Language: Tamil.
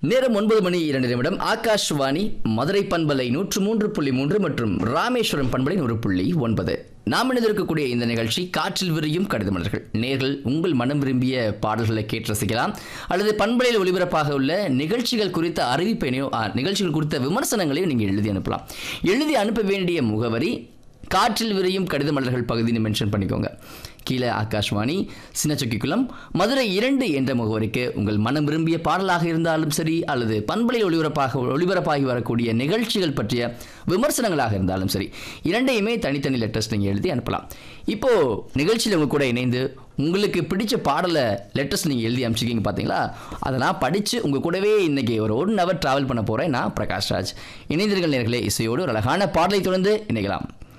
நேரம் ஒன்பது மணி இரண்டு நிமிடம் ஆகாஷ்வாணி மதுரை பண்பலை நூற்று மூன்று புள்ளி மூன்று மற்றும் ராமேஸ்வரம் பண்பலை நூறு புள்ளி ஒன்பது நாம் இணைந்திருக்கக்கூடிய இந்த நிகழ்ச்சி காற்றில் விரியும் கடித மலர்கள் நேர்கள் உங்கள் மனம் விரும்பிய பாடல்களை கேட்டு ரசிக்கலாம் அல்லது பண்பலையில் ஒளிபரப்பாக உள்ள நிகழ்ச்சிகள் குறித்த அறிவிப்பினையோ ஆ, நிகழ்ச்சிகள் குறித்த விமர்சனங்களையும் நீங்கள் எழுதி அனுப்பலாம் எழுதி அனுப்ப வேண்டிய முகவரி காற்றில் விரியும் கடித மலர்கள் பகுதின்னு மென்ஷன் பண்ணிக்கோங்க கீழே ஆகாஷ்வாணி சின்னச்சொக்கிக்குளம் மதுரை இரண்டு என்ற முகவரிக்கு உங்கள் மனம் விரும்பிய பாடலாக இருந்தாலும் சரி அல்லது பண்பலை ஒளிபரப்பாக ஒளிபரப்பாகி வரக்கூடிய நிகழ்ச்சிகள் பற்றிய விமர்சனங்களாக இருந்தாலும் சரி இரண்டையுமே தனித்தனி லெட்டர்ஸ் நீங்கள் எழுதி அனுப்பலாம் இப்போ நிகழ்ச்சியில் உங்க கூட இணைந்து உங்களுக்கு பிடிச்ச பாடலை லெட்டர்ஸ் நீங்கள் எழுதி அனுப்பிச்சிக்கிங்க பார்த்தீங்களா அதை நான் படித்து உங்கள் கூடவே இன்னைக்கு ஒரு ஒன் ஹவர் ட்ராவல் பண்ண போகிறேன் நான் பிரகாஷ் ராஜ் இணைந்திருங்கள் நேர்களே இசையோடு ஒரு அழகான பாடலை தொடர்ந்து இணைக்கலாம்